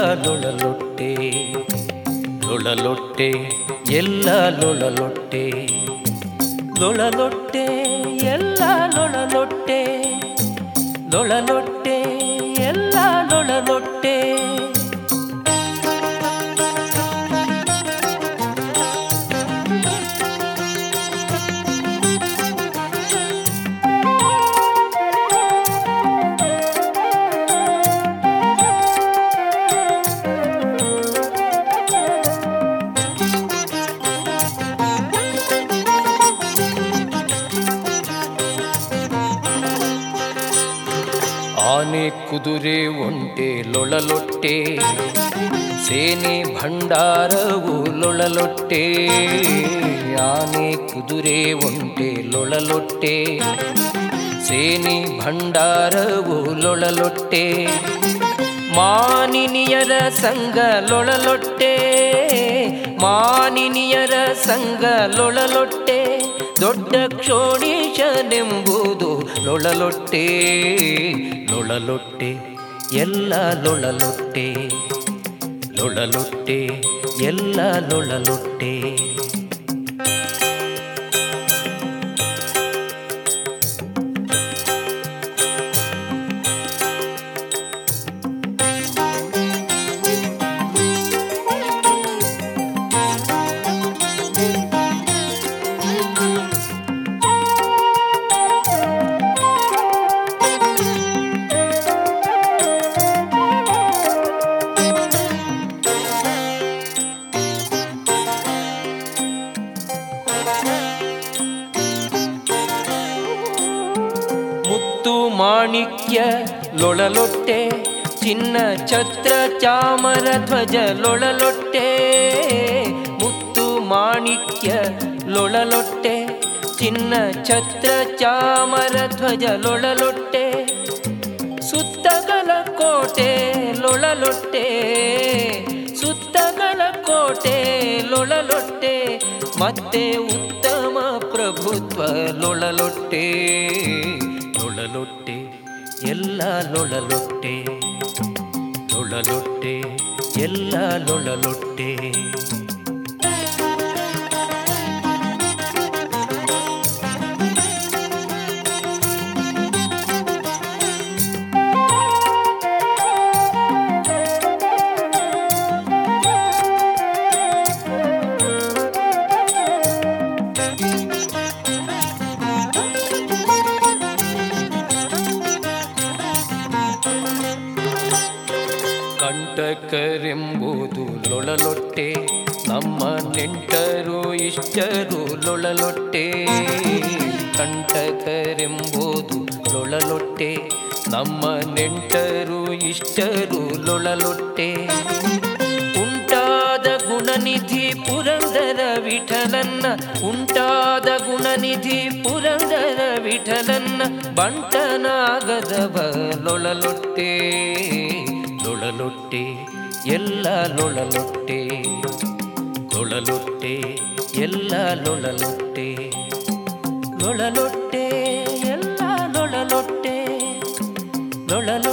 ಲೊಳಲೊಟ್ಟೆ ಲೊಳಲೊಟ್ಟೆ ಎಲ್ಲ ಲೊಳಲೊಟ್ಟೆ ಲೊಳಲೊಟ್ಟೆ ಎಲ್ಲ ಲೊಳಲೊಟ್ಟೆ ಲೊಳಲೊಟ್ಟೆ ಎಲ್ಲ ಲೊಳಲೊಟ್ಟೆ ಆನೆ ಕುದುರೆ ಒಂಟೆ ಲೊಳಲೊಟ್ಟೆ ಸೇನೆ ಭಂಡಾರವು ಲೊಳಲೊಟ್ಟೆ ಆನೆ ಕುದುರೆ ಒಂಟೆ ಲೊಳಲೊಟ್ಟೆ ಸೇನೆ ಭಂಡಾರವು ಲೊಳಲೊಟ್ಟೆ ಮಾನಿನಿಯರ ಸಂಘ ಲೊಳಲೊಟ್ಟೆ ಮಾನಿನಿಯರ ಸಂಘ ಲೊಳಲೊಟ್ಟೆ ದೊಡ್ಡ ಕ್ಷೋಣೀಶನೆಂಬುದು ಲೊಳಲೊಟ್ಟೆ ಲೊಳಲೊಟ್ಟೆ ಎಲ್ಲ ಲೊಳಲೊಟ್ಟೆ ಲೊಳಲೊಟ್ಟೆ ಎಲ್ಲ ಲೊಳಲೊಟ್ಟೆ ಮುತ್ತು ಮಾಣಿಕ್ಯ ಲೊಳಲೊಟ್ಟೆ ಚಿನ್ನ ಛತ್ರ ಚಾಮರ ಧ್ವಜ ಲೊಳಲೊಟ್ಟೆ ಮುತ್ತು ಮಾಣಿಕ್ಯ ಲೊಳಲೊಟ್ಟೆ ಚಿನ್ನ ಛತ್ರ ಚಾಮರ ಧ್ವಜ ಲೊಳಲೊಟ್ಟೆ ಸುತ್ತಗಳ ಕೋಟೆ ಲೊಳಲೊಟ್ಟೆ ಸುತ್ತಗಳ ಕೋಟೆ ಲೊಳಲೊಟ್ಟೆ ಮತ್ತೆ ಉತ್ತಮ ಪ್ರಭುತ್ವ ಲೊಳಲೊಟ್ಟೆ ಲೊಳಲೊಟ್ಟೆ ಎಲ್ಲ ಲೊಳಲೊಟ್ಟೆ ಲೊಳಲೊಟ್ಟೆ ಎಲ್ಲ ಲೊಳಲೊಟ್ಟೆ ಕಂಟಕರೆಂಬುದು ಲೊಳಲೊಟ್ಟೆ ನಮ್ಮ ನೆಂಟರು ಇಷ್ಟರು ಲೊಳಲೊಟ್ಟೆ ಕಂಟಕರೆಂಬುದು ಲೊಳಲೊಟ್ಟೆ ನಮ್ಮ ನೆಂಟರು ಇಷ್ಟರು ಲೊಳಲೊಟ್ಟೆ ಉಂಟಾದ ಗುಣನಿಧಿ ಪುರಂದರ ವಿಠಲನ್ನ ಉಂಟಾದ ಗುಣನಿಧಿ ಪುರಂದರ ವಿಠಲನ್ನ ಬಂಟನಾಗದವ ಲೊಳಲೊಟ್ಟೆ ಲೊಳಲೊಟ್ಟೆ ಎಲ್ಲ ಲೊಳಲೊಟ್ಟೆ ಲೊಳಲೊಟ್ಟೆ ಎಲ್ಲ ಲೊಳಲೊಟ್ಟೆ ಲೊಳಲೊಟ್ಟೆ ಎಲ್ಲ ಲೊಳಲೊಟ್ಟೆ ಲೊಳಲೊಟ್ಟೆ